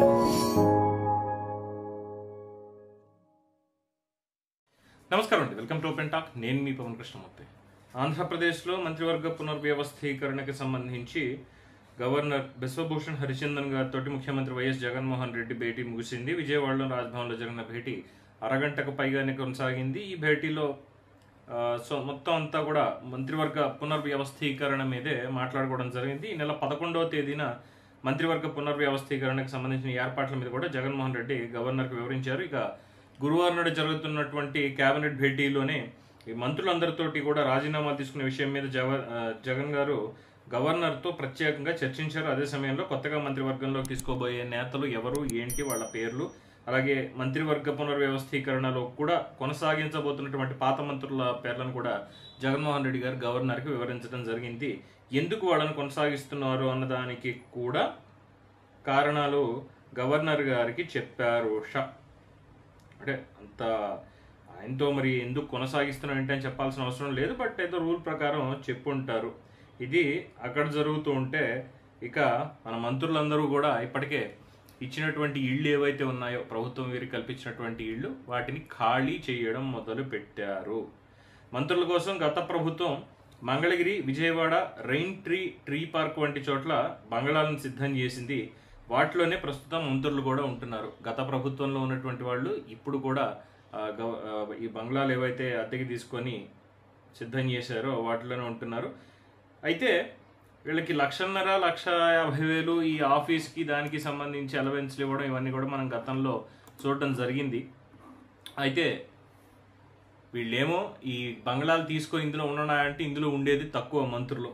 నమస్కారం అండి welcome to open talk నేను మీ పవన్ కృష్ణమూర్తి ఆంధ్రప్రదేశ్లో మంత్రివర్గ పునర్వ్యవస్థీకరణకి సంబంధించి గవర్నర్ బిశ్వభూషణ్ హరిచందన్ గారితో ముఖ్యమంత్రి వైఎస్ జగన్మోహన్ రెడ్డి భేటీ ముగిసింది విజయవాడలో రాజ్భవన్లో జరిగిన భేటీ అరగంటకు పైగానే కొనసాగింది ఈ భేటీలో ఆ, సో మొత్తం అంతా కూడా మంత్రివర్గ పునర్వ్యవస్థీకరణ మీదే మాట్లాడుకోవడం జరిగింది ఈ నెల పదకొండవ తేదీన మంత్రివర్గ పునర్వ్యవస్థీకరణకు సంబంధించిన ఏర్పాట్ల మీద కూడా జగన్మోహన్ రెడ్డి గవర్నర్కి వివరించారు ఇక గురువారం నాడు జరుగుతున్నటువంటి కేబినెట్ భేటీలోనే ఈ మంత్రులందరితోటి కూడా రాజీనామా తీసుకునే విషయం మీద జగ ఆ, జగన్ గారు గవర్నర్తో ప్రత్యేకంగా చర్చించారు అదే సమయంలో కొత్తగా మంత్రివర్గంలో తీసుకోబోయే నేతలు ఎవరు ఏంటి వాళ్ళ పేర్లు అలాగే మంత్రివర్గ పునర్వ్యవస్థీకరణలో కూడా కొనసాగించబోతున్నటువంటి పాత మంత్రుల పేర్లను కూడా జగన్మోహన్ రెడ్డి గారు గవర్నర్కి వివరించడం జరిగింది ఎందుకు వాళ్ళని కొనసాగిస్తున్నారు అన్నదానికి కూడా కారణాలు గవర్నర్ గారికి చెప్పారు ష అంటే అంత ఆయనతో మరి ఎందుకు కొనసాగిస్తున్నాం ఏంటని చెప్పాల్సిన అవసరం లేదు బట్ ఏదో రూల్ ప్రకారం చెప్పుంటారు ఇది అక్కడ జరుగుతూ ఉంటే ఇక మన మంత్రులందరూ కూడా ఇప్పటికే ఇచ్చినటువంటి ఇళ్ళు ఏవైతే ఉన్నాయో ప్రభుత్వం వీరికి కల్పించినటువంటి ఇళ్ళు వాటిని ఖాళీ చేయడం మొదలు పెట్టారు మంత్రుల కోసం గత ప్రభుత్వం Mangalagiri Vijayawada rain tree tree park వంటి చోట్ల బంగళాలను సిద్ధం చేసింది వాటిలోనే ప్రస్తుతం మంత్రులు కూడా ఉంటున్నారు గత ప్రభుత్వంలో ఉన్నటువంటి వాళ్ళు ఇప్పుడు కూడా ఆ, గవ- ఆ, ఈ బంగ్లాలు ఏవైతే అద్దెకి తీసుకొని సిద్ధం చేశారో వాటిలోనే ఉంటున్నారు అయితే వీళ్ళకి లక్షన్నర లక్ష యాభై వేలు ఈ ఆఫీస్కి దానికి సంబంధించి అలవెన్స్లు ఇవ్వడం ఇవన్నీ కూడా మనం గతంలో చూడటం జరిగింది అయితే వీళ్ళేమో ఈ బంగ్లాలు తీసుకొని ఇందులో ఉండడాలంటే ఇందులో ఉండేది తక్కువ మంత్రులు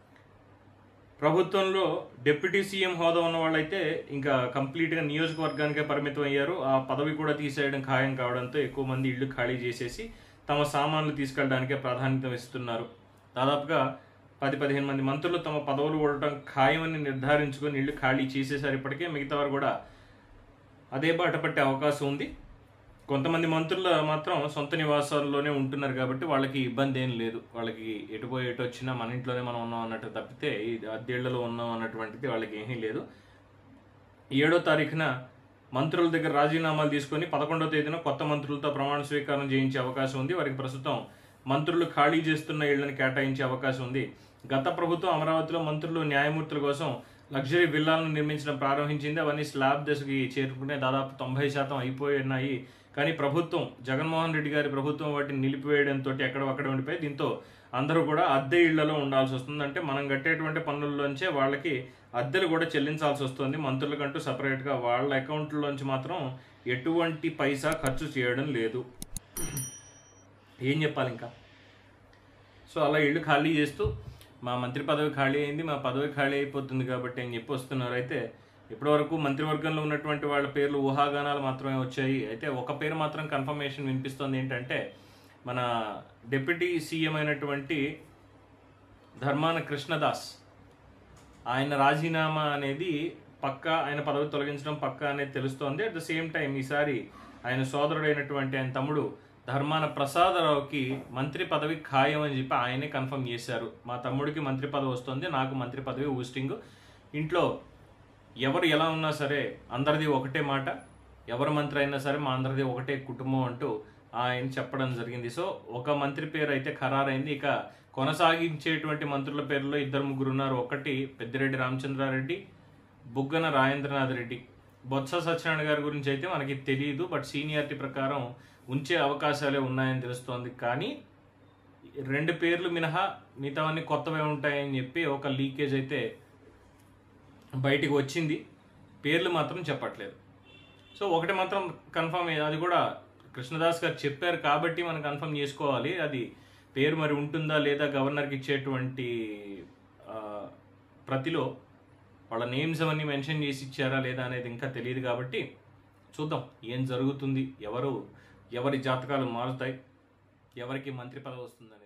ప్రభుత్వంలో డిప్యూటీ సీఎం హోదా ఉన్న వాళ్ళైతే ఇంకా కంప్లీట్గా నియోజకవర్గానికే పరిమితం అయ్యారు ఆ పదవి కూడా తీసేయడం ఖాయం కావడంతో ఎక్కువ మంది ఇళ్ళు ఖాళీ చేసేసి తమ సామాన్లు తీసుకెళ్ళడానికే ప్రాధాన్యత ఇస్తున్నారు దాదాపుగా పది పదిహేను మంది మంత్రులు తమ పదవులు ఓడటం ఖాయమని నిర్ధారించుకొని ఇళ్ళు ఖాళీ చేసేసారు ఇప్పటికే మిగతా వారు కూడా అదే బాట పట్టే అవకాశం ఉంది కొంతమంది మంత్రులు మాత్రం సొంత నివాసాల్లోనే ఉంటున్నారు కాబట్టి వాళ్ళకి ఇబ్బంది ఏం లేదు వాళ్ళకి ఎటు పోయి ఎటు వచ్చినా మన ఇంట్లోనే మనం ఉన్నాం అన్నట్టు తప్పితే ఈ అద్దెళ్లలో ఉన్నాం అన్నటువంటిది వాళ్ళకి ఏమీ లేదు ఏడో తారీఖున మంత్రుల దగ్గర రాజీనామాలు తీసుకొని పదకొండో తేదీన కొత్త మంత్రులతో ప్రమాణ స్వీకారం చేయించే అవకాశం ఉంది వారికి ప్రస్తుతం మంత్రులు ఖాళీ చేస్తున్న ఇళ్లను కేటాయించే అవకాశం ఉంది గత ప్రభుత్వం అమరావతిలో మంత్రులు న్యాయమూర్తుల కోసం లగ్జరీ విల్లాలను నిర్మించడం ప్రారంభించింది అవన్నీ స్లాబ్ దశకి చేరుకునే దాదాపు తొంభై శాతం అయిపోయి ఉన్నాయి కానీ ప్రభుత్వం జగన్మోహన్ రెడ్డి గారి ప్రభుత్వం వాటిని నిలిపివేయడంతో ఎక్కడొక్కడ ఉండిపోయి దీంతో అందరూ కూడా అద్దె ఇళ్లలో ఉండాల్సి వస్తుంది అంటే మనం కట్టేటువంటి పన్నుల్లోంచే వాళ్ళకి అద్దెలు కూడా చెల్లించాల్సి వస్తుంది మంత్రులకంటూ సపరేట్గా వాళ్ళ అకౌంట్లోంచి మాత్రం ఎటువంటి పైసా ఖర్చు చేయడం లేదు ఏం చెప్పాలి ఇంకా సో అలా ఇల్లు ఖాళీ చేస్తూ మా మంత్రి పదవి ఖాళీ అయింది మా పదవి ఖాళీ అయిపోతుంది కాబట్టి అని చెప్పి వస్తున్నారు అయితే ఇప్పటివరకు మంత్రివర్గంలో ఉన్నటువంటి వాళ్ళ పేర్లు ఊహాగానాలు మాత్రమే వచ్చాయి అయితే ఒక పేరు మాత్రం కన్ఫర్మేషన్ వినిపిస్తుంది ఏంటంటే మన డిప్యూటీ సీఎం అయినటువంటి ధర్మాన కృష్ణదాస్ ఆయన రాజీనామా అనేది పక్క ఆయన పదవి తొలగించడం పక్క అనేది తెలుస్తోంది అట్ ద సేమ్ టైం ఈసారి ఆయన సోదరుడైనటువంటి ఆయన తమ్ముడు ధర్మాన ప్రసాదరావుకి మంత్రి పదవి ఖాయం అని చెప్పి ఆయనే కన్ఫర్మ్ చేశారు మా తమ్ముడికి మంత్రి పదవి వస్తుంది నాకు మంత్రి పదవి ఊస్టింగ్ ఇంట్లో ఎవరు ఎలా ఉన్నా సరే అందరిది ఒకటే మాట ఎవరు మంత్రి అయినా సరే మా అందరిది ఒకటే కుటుంబం అంటూ ఆయన చెప్పడం జరిగింది సో ఒక మంత్రి పేరు అయితే ఖరారైంది ఇక కొనసాగించేటువంటి మంత్రుల పేర్లో ఇద్దరు ముగ్గురు ఉన్నారు ఒకటి పెద్దిరెడ్డి రామచంద్రారెడ్డి బుగ్గన రాజేంద్రనాథ్ రెడ్డి బొత్స సత్యనారాయణ గారి గురించి అయితే మనకి తెలియదు బట్ సీనియారిటీ ప్రకారం ఉంచే అవకాశాలే ఉన్నాయని తెలుస్తోంది కానీ రెండు పేర్లు మినహా మిగతావన్నీ కొత్తవే ఉంటాయని చెప్పి ఒక లీకేజ్ అయితే బయటికి వచ్చింది పేర్లు మాత్రం చెప్పట్లేదు సో ఒకటి మాత్రం కన్ఫర్మ్ అది కూడా కృష్ణదాస్ గారు చెప్పారు కాబట్టి మనం కన్ఫర్మ్ చేసుకోవాలి అది పేరు మరి ఉంటుందా లేదా గవర్నర్కి ఇచ్చేటువంటి ఆ, ప్రతిలో వాళ్ళ నేమ్స్ అవన్నీ మెన్షన్ చేసి ఇచ్చారా లేదా అనేది ఇంకా తెలియదు కాబట్టి చూద్దాం ఏం జరుగుతుంది ఎవరు ఎవరి జాతకాలు మారుతాయి ఎవరికి మంత్రి పదవి వస్తుందని